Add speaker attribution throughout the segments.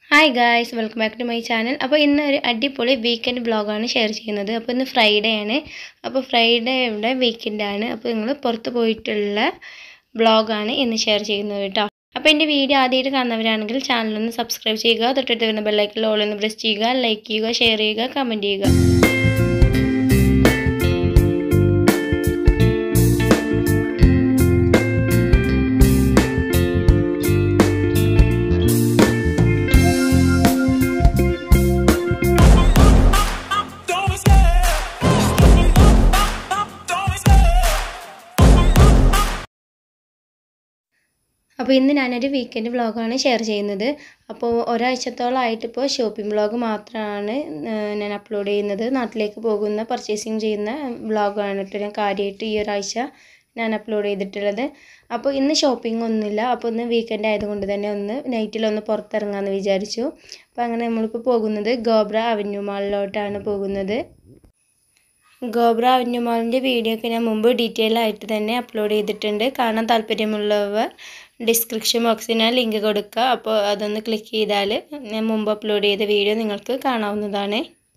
Speaker 1: Hi guys welcome back to my channel അപ്പോൾ ഇന്ന് ഒരു അടിപൊളി വീക്കെൻഡ് വ്ളോഗാണ് ഷെയർ ചെയ്യുന്നത് അപ്പോൾ ഇന്ന് ഫ്രൈഡേ ആണ് അപ്പോൾ ഫ്രൈഡേയുടെ വീക്കെൻഡാണ് അപ്പോൾ നിങ്ങൾ പുറത്ത് പോയിട്ടുള്ള വ്ളോഗാണ് ഇന്ന് ഷെയർ ചെയ്യുന്നത് കേട്ടോ അപ്പോൾ എൻ്റെ വീഡിയോ ആദ്യമായിട്ട് കാണുന്നവരാണെങ്കിൽ ചാനലൊന്ന് സബ്സ്ക്രൈബ് ചെയ്യുക തൊട്ടടുത്ത് വരുന്ന ബെല്ലൈക്കിൽ ഓൾ ഒന്ന് പ്രസ് ചെയ്യുക ലൈക്ക് ചെയ്യുക ഷെയർ ചെയ്യുക കമൻറ്റ് ചെയ്യുക
Speaker 2: Don't stay. Don't stay.
Speaker 1: അപ്പോൾ ഇന്ന് ഞാനൊരു വീക്കെൻഡ് വ്ളോഗാണ് ഷെയർ ചെയ്യുന്നത് അപ്പോൾ ഒരാഴ്ചത്തോളമായിട്ട് ഇപ്പോൾ ഷോപ്പിംഗ് വ്ളോഗ് മാത്രമാണ് ഏഹ്, ഞാൻ അപ്ലോഡ് ചെയ്യുന്നത് നാട്ടിലേക്ക് പോകുന്ന പർച്ചേസിങ് ചെയ്യുന്ന വ്ളോഗാണ് കേട്ടോ ഞാൻ കാര്യമായിട്ട് ഈ ഒരാഴ്ച ഞാൻ അപ്ലോഡ് ചെയ്തിട്ടുള്ളത് അപ്പോൾ ഇന്ന് ഷോപ്പിംഗ് ഒന്നുമില്ല അപ്പോൾ ഇന്ന് വീക്കെൻഡ് ആയതുകൊണ്ട് തന്നെ ഒന്ന് നൈറ്റിലൊന്ന് പുറത്തിറങ്ങാമെന്ന് വിചാരിച്ചു അപ്പോൾ അങ്ങനെ നമ്മളിപ്പോൾ പോകുന്നത് ഗോബ്ര അവന്യൂ മാളിലോട്ടാണ് പോകുന്നത് ഗോബ്ര അവന്യൂ മാളിൻ്റെ വീഡിയോ ഒക്കെ ഞാൻ മുമ്പ് ഡീറ്റെയിൽ ആയിട്ട് തന്നെ അപ്ലോഡ് ചെയ്തിട്ടുണ്ട് കാണാൻ താല്പര്യമുള്ളവർ ഡിസ്ക്രിപ്ഷൻ ബോക്സിൽ ഞാൻ ലിങ്ക് കൊടുക്കുക അപ്പോൾ അതൊന്ന് ക്ലിക്ക് ചെയ്താൽ ഞാൻ മുമ്പ് അപ്ലോഡ് ചെയ്ത വീഡിയോ നിങ്ങൾക്ക് കാണാവുന്നതാണ്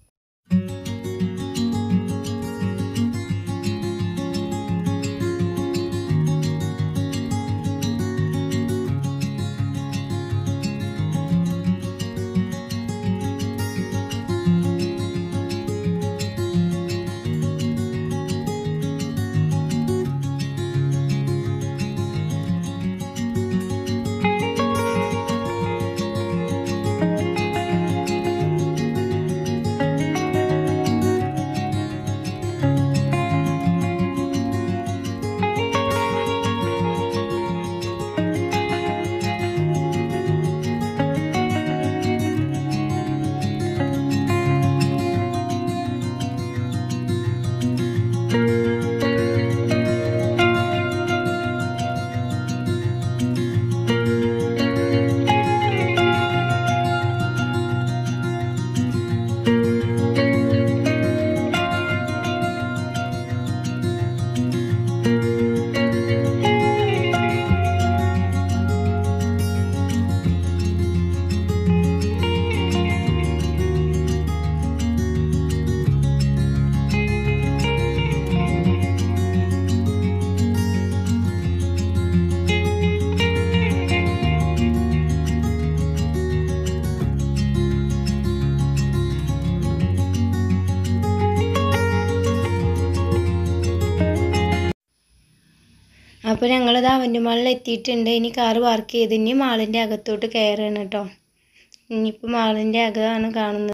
Speaker 1: അപ്പോൾ ഞങ്ങളിത് അവൻ്റെ മാളിൽ എത്തിയിട്ടുണ്ട് ഇനി കാറ് പാർക്ക് ചെയ്ത് ഇനി മാളിൻ്റെ അകത്തോട്ട് കയറുകയാണ് കേട്ടോ ഇനിയിപ്പോൾ മാളിൻ്റെ അകമാണ് കാണുന്നത്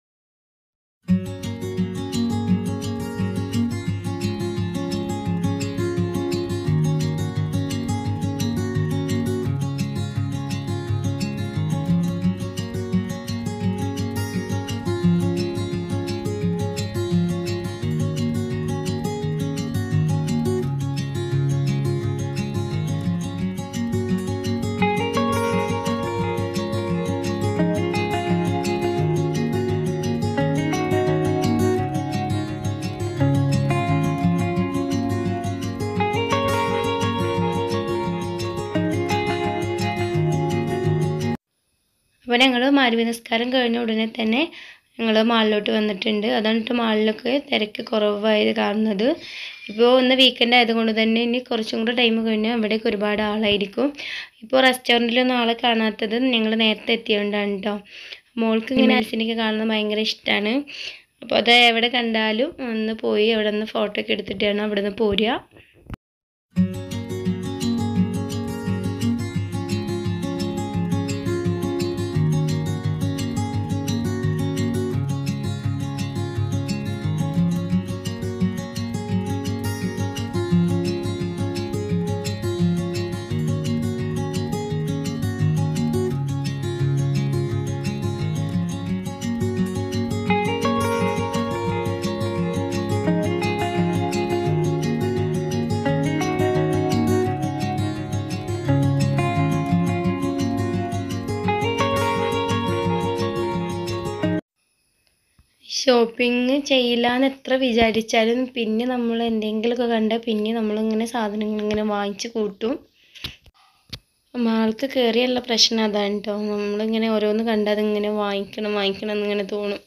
Speaker 1: അപ്പോൾ ഞങ്ങൾ മാരുവി നിസ്കാരം കഴിഞ്ഞ ഉടനെ തന്നെ ഞങ്ങൾ മാളിലോട്ട് വന്നിട്ടുണ്ട് അതാണ് ഇപ്പോൾ മാളിലൊക്കെ തിരക്ക് കുറവായത് കാണുന്നത് ഇപ്പോൾ ഇന്ന് വീക്കെൻഡ് ആയതുകൊണ്ട് തന്നെ ഇനി കുറച്ചും കൂടെ ടൈം കഴിഞ്ഞാൽ ഇവിടേക്ക് ഒരുപാട് ആളായിരിക്കും ഇപ്പോൾ റെസ്റ്റോറൻറ്റിലൊന്നും ആളെ കാണാത്തത് ഞങ്ങൾ നേരത്തെ എത്തിയോണ്ടാണ് കേട്ടോ മോൾക്ക് ഇങ്ങനെ അരിസിനൊക്കെ കാണുന്നത് ഭയങ്കര ഇഷ്ടമാണ് അപ്പോൾ അത് എവിടെ കണ്ടാലും ഒന്ന് പോയി അവിടെ നിന്ന് ഫോട്ടോ ഒക്കെ എടുത്തിട്ടാണ് അവിടെ നിന്ന് പോരുക ഷോപ്പിംഗ് ചെയ്യില്ല എന്ന് എത്ര വിചാരിച്ചാലും പിന്നെ നമ്മൾ എന്തെങ്കിലുമൊക്കെ കണ്ടാൽ പിന്നെ നമ്മളിങ്ങനെ സാധനങ്ങൾ ഇങ്ങനെ വാങ്ങിച്ച് കൂട്ടും മാൾക്ക് കയറിയുള്ള പ്രശ്നം അതാണ് കേട്ടോ നമ്മളിങ്ങനെ ഓരോന്ന് കണ്ട് അതിങ്ങനെ വാങ്ങിക്കണം വാങ്ങിക്കണം എന്നിങ്ങനെ തോന്നും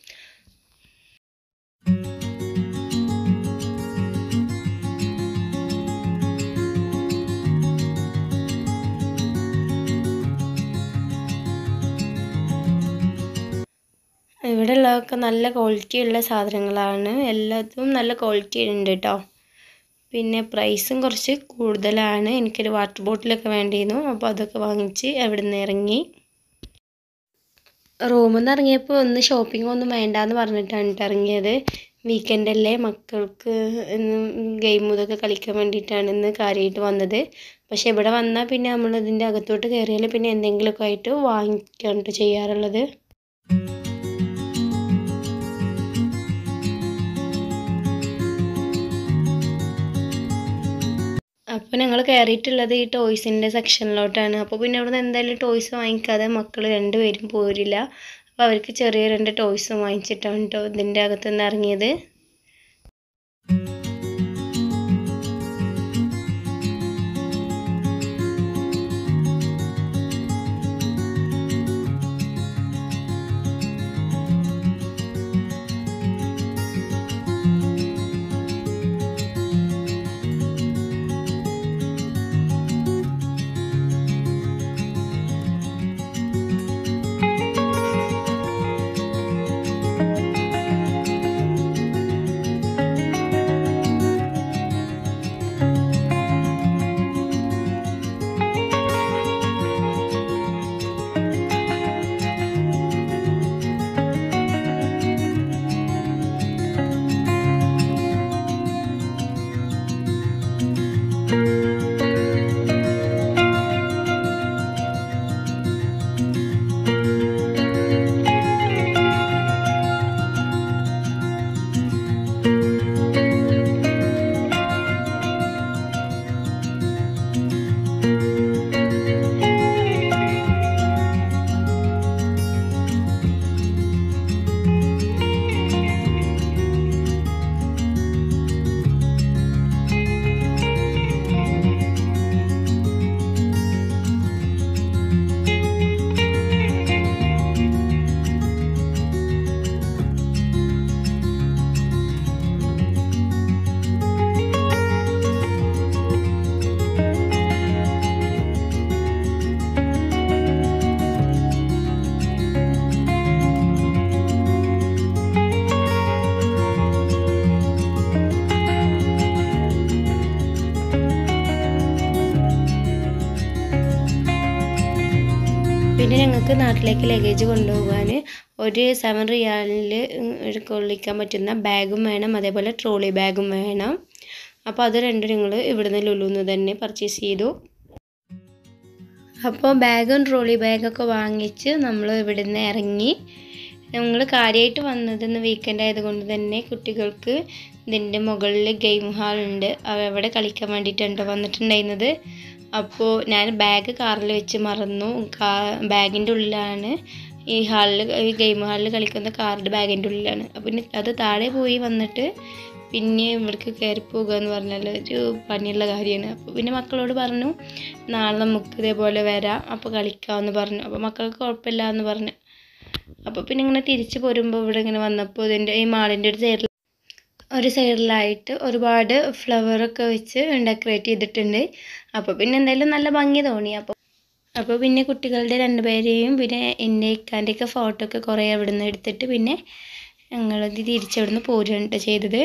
Speaker 1: ഇവിടെ ഉള്ളതൊക്കെ നല്ല ക്വാളിറ്റി ഉള്ള സാധനങ്ങളാണ് എല്ലാത്തും നല്ല ക്വാളിറ്റി ഉണ്ട് കേട്ടോ പിന്നെ പ്രൈസും കുറച്ച് കൂടുതലാണ് എനിക്കൊരു വാട്ടർ ബോട്ടിലൊക്കെ വേണ്ടിയിരുന്നു അപ്പോൾ അതൊക്കെ വാങ്ങിച്ച് അവിടെ നിന്ന് ഇറങ്ങി റൂമിൽ നിന്ന് ഇറങ്ങിയപ്പോൾ ഒന്ന് ഷോപ്പിംഗ് ഒന്നും വേണ്ടാന്ന് പറഞ്ഞിട്ടാണ് കേട്ടോ ഇറങ്ങിയത് വീക്കെൻഡ് അല്ലേ മക്കൾക്ക് ഗെയിം ഇതൊക്കെ കളിക്കാൻ വേണ്ടിയിട്ടാണ് ഇന്ന് കാര്യമായിട്ട് വന്നത് പക്ഷേ ഇവിടെ വന്നാൽ പിന്നെ നമ്മൾ ഇതിൻ്റെ അകത്തോട്ട് കയറിയാൽ പിന്നെ എന്തെങ്കിലുമൊക്കെ ആയിട്ട് വാങ്ങിക്കാണ് കേട്ടോ ചെയ്യാറുള്ളത് അപ്പോൾ ഞങ്ങൾ കയറിയിട്ടുള്ളത് ഈ ടോയ്സിൻ്റെ സെക്ഷനിലോട്ടാണ് അപ്പോൾ പിന്നെ ഇവിടുന്ന് എന്തായാലും ടോയ്സ് വാങ്ങിക്കാതെ മക്കൾ രണ്ടുപേരും പോരില്ല അപ്പോൾ അവർക്ക് ചെറിയ രണ്ട് ടോയ്സും വാങ്ങിച്ചിട്ടാണ് കേട്ടോ ഇതിൻ്റെ അകത്തുനിന്ന് ഇറങ്ങിയത് പിന്നെ ഞങ്ങൾക്ക് നാട്ടിലേക്ക് ലഗേജ് കൊണ്ടുപോകാൻ ഒരു സെവൻ റിയാലിൽ കൊള്ളിക്കാൻ പറ്റുന്ന ബാഗും വേണം അതേപോലെ ട്രോളി ബാഗും വേണം അപ്പോൾ അത് രണ്ടും ഞങ്ങൾ ഇവിടുന്ന് ലുലുന്ന് തന്നെ പർച്ചേസ് ചെയ്തു അപ്പോൾ ബാഗും ട്രോളി ബാഗൊക്കെ വാങ്ങിച്ച് നമ്മൾ ഇവിടുന്ന് ഇറങ്ങി ഞങ്ങൾ കാര്യമായിട്ട് വന്നത് ഇന്ന് വീക്കെൻഡ് ആയതുകൊണ്ട് തന്നെ കുട്ടികൾക്ക് ഇതിൻ്റെ മുകളിൽ ഗെയിം ഹാൾ ഉണ്ട് അവിടെ കളിക്കാൻ വേണ്ടിയിട്ടുണ്ട് വന്നിട്ടുണ്ടായിരുന്നത് അപ്പോൾ ഞാൻ ബാഗ് കാറിൽ വെച്ച് മറന്നു കാ ബാഗിൻ്റെ ഉള്ളിലാണ് ഈ ഹാളിൽ ഈ ഗെയിം ഹാളിൽ കളിക്കുന്ന കാറിൻ്റെ ബാഗിൻ്റെ ഉള്ളിലാണ് അപ്പോൾ പിന്നെ അത് താഴെ പോയി വന്നിട്ട് പിന്നെ ഇവിടേക്ക് കയറി പോകുക എന്ന് പറഞ്ഞാൽ ഒരു പണിയുള്ള കാര്യമാണ് അപ്പോൾ പിന്നെ മക്കളോട് പറഞ്ഞു നാളെ നമുക്ക് ഇതേപോലെ വരാം അപ്പോൾ കളിക്കാമെന്ന് പറഞ്ഞു അപ്പോൾ മക്കൾക്ക് കുഴപ്പമില്ല എന്ന് പറഞ്ഞു അപ്പോൾ പിന്നെ ഇങ്ങനെ തിരിച്ച് പോരുമ്പോൾ ഇവിടെ ഇങ്ങനെ വന്നപ്പോൾ ഇതിൻ്റെ ഈ മാളിൻ്റെ ഒരു സൈഡിൽ ഒരു സൈഡിലായിട്ട് ഒരുപാട് ഫ്ലവറൊക്കെ വെച്ച് ഡെക്കറേറ്റ് ചെയ്തിട്ടുണ്ട് അപ്പോൾ പിന്നെ എന്തായാലും നല്ല ഭംഗി തോന്നി അപ്പോൾ അപ്പോൾ പിന്നെ കുട്ടികളുടെ രണ്ടുപേരെയും പിന്നെ എൻ്റെ ഇക്കാൻ്റെയൊക്കെ ഫോട്ടോ ഒക്കെ കുറേ അവിടെ നിന്ന് എടുത്തിട്ട് പിന്നെ ഞങ്ങളത് തിരിച്ചവിടുന്ന് പോരുകയാണ് കേട്ടോ ചെയ്തത്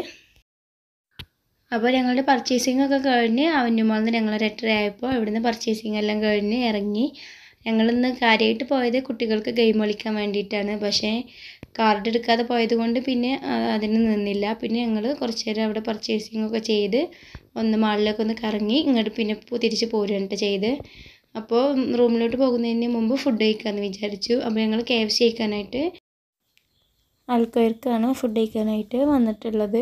Speaker 1: അപ്പോൾ ഞങ്ങളുടെ പർച്ചേസിംഗ് ഒക്കെ കഴിഞ്ഞ് അവന്റുമാളിൽ ഞങ്ങൾ എട്ടര ആയപ്പോൾ ഇവിടുന്ന് പർച്ചേസിംഗ് എല്ലാം കഴിഞ്ഞ് ഇറങ്ങി ഞങ്ങളിന്ന് കാര്യമായിട്ട് പോയത് കുട്ടികൾക്ക് ഗെയിം കളിക്കാൻ വേണ്ടിയിട്ടാണ് പക്ഷേ കാർഡ് എടുക്കാതെ പോയത് കൊണ്ട് പിന്നെ ആ, അതിന് നിന്നില്ല പിന്നെ ഞങ്ങൾ കുറച്ച് നേരം അവിടെ പർച്ചേസിംഗ് ഒക്കെ ചെയ്ത് ഒന്ന് മാളിലൊക്കെ ഒന്ന് കറങ്ങി ഇങ്ങോട്ട് പിന്നെ പോ- തിരിച്ച് പോരുകയാണ് ട്ടോ ചെയ്ത് അപ്പോൾ റൂമിലോട്ട് പോകുന്നതിന് മുമ്പ് ഫുഡ് കഴിക്കാമെന്ന് വിചാരിച്ചു അപ്പോൾ ഞങ്ങൾ കെ എഫ് സി കഴിക്കാനായിട്ട് ആൾക്കാർക്കാണ് ഫുഡ് കഴിക്കാനായിട്ട് വന്നിട്ടുള്ളത്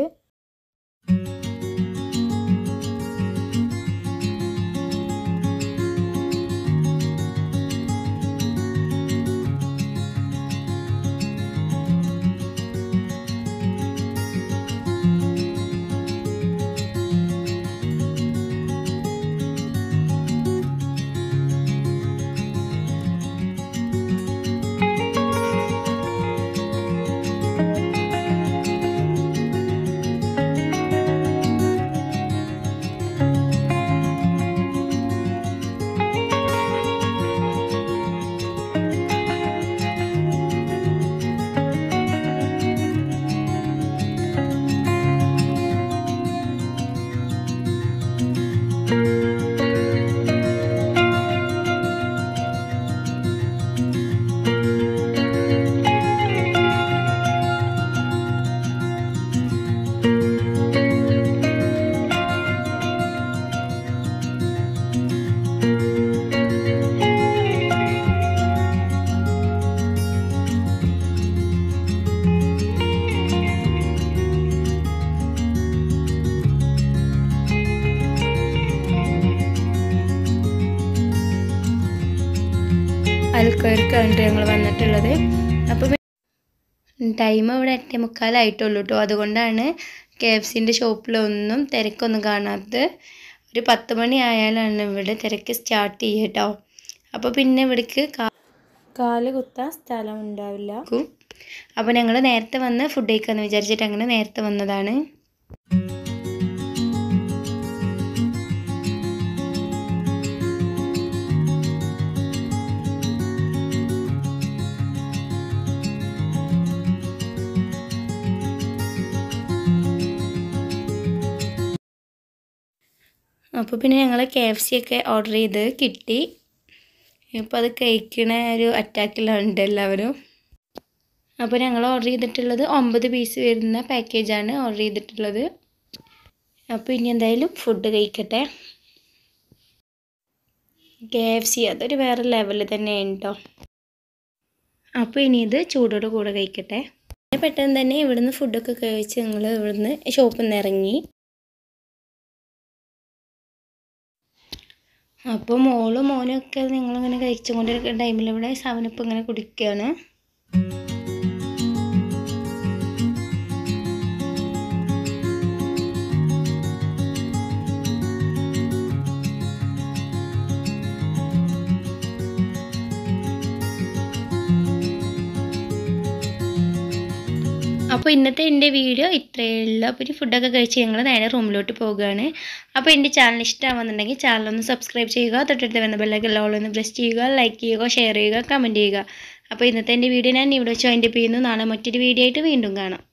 Speaker 1: ടൈമിലാണ് ഞങ്ങൾ വന്നിട്ടുള്ളത് അപ്പോൾ ടൈം ഇവിടെ എട്ടേ മുക്കാലായിട്ടുള്ളൂ കേട്ടോ അതുകൊണ്ടാണ് കെ എഫ് സിൻ്റെ ഷോപ്പിലൊന്നും തിരക്കൊന്നും കാണാത്തത് ഒരു പത്ത് മണി ആയാലാണ് ഇവിടെ തിരക്ക് സ്റ്റാർട്ട് ചെയ്യുക കേട്ടോ അപ്പോൾ പിന്നെ ഇവിടേക്ക് കാ കാല് കുത്താൻ സ്ഥലം ഉണ്ടാവില്ല അപ്പോൾ ഞങ്ങൾ നേരത്തെ വന്ന് ഫുഡ് കഴിക്കാമെന്ന് വിചാരിച്ചിട്ട് അങ്ങനെ നേരത്തെ വന്നതാണ് അപ്പോൾ പിന്നെ ഞങ്ങൾ കെ എഫ് സി ഒക്കെ ഓർഡർ ചെയ്ത് കിട്ടി ഇപ്പോൾ അത് കഴിക്കണ ഒരു അറ്റാക്കിലുണ്ട് എല്ലാവരും അപ്പോൾ ഞങ്ങൾ ഓർഡർ ചെയ്തിട്ടുള്ളത് ഒമ്പത് പീസ് വരുന്ന പാക്കേജാണ് ഓർഡർ ചെയ്തിട്ടുള്ളത് അപ്പോൾ ഇനി എന്തായാലും ഫുഡ് കഴിക്കട്ടെ കെ എഫ് സി അതൊരു വേറെ ലെവലിൽ തന്നെയാണ് കേട്ടോ അപ്പോൾ ഇനി ഇത് ചൂടോട് കൂടെ കഴിക്കട്ടെ പെട്ടെന്ന് തന്നെ ഇവിടുന്ന് ഫുഡൊക്കെ കഴിച്ച് ഞങ്ങൾ ഇവിടുന്ന് ഷോപ്പിൽ നിന്ന് ഇറങ്ങി അപ്പോൾ മോളും മോനും ഒക്കെ ഞങ്ങളിങ്ങനെ കഴിച്ചുകൊണ്ടിരിക്കുന്ന ടൈമിൽ ഇവിടെ സെവനപ്പ് ഇങ്ങനെ കുടിക്കുകയാണ് അപ്പോൾ ഇന്നത്തെ എൻ്റെ വീഡിയോ ഇത്രയേ ഉള്ളൂ അപ്പോൾ ഇനി ഫുഡൊക്കെ കഴിച്ച് ഞങ്ങൾ നേരെ റൂമിലോട്ട് പോവുകയാണ് അപ്പോൾ എൻ്റെ ചാനൽ ഇഷ്ടമാവുന്നുണ്ടെങ്കിൽ ചാനൽ ഒന്ന് സബ്സ്ക്രൈബ് ചെയ്യുക തൊട്ടടുത്ത് വന്ന ബെല്ലൊക്കെ ഓൾ ഒന്ന് പ്രസ് ചെയ്യുക ലൈക്ക് ചെയ്യുക ഷെയർ ചെയ്യുക കമൻറ്റ് ചെയ്യുക അപ്പോൾ ഇന്നത്തെ എൻ്റെ വീഡിയോ ഞാൻ ഇവിടെ വെച്ച് അതിൻ്റെ ചെയ്യുന്നു നാളെ മറ്റൊരു വീഡിയോ ആയിട്ട് വീണ്ടും കാണാം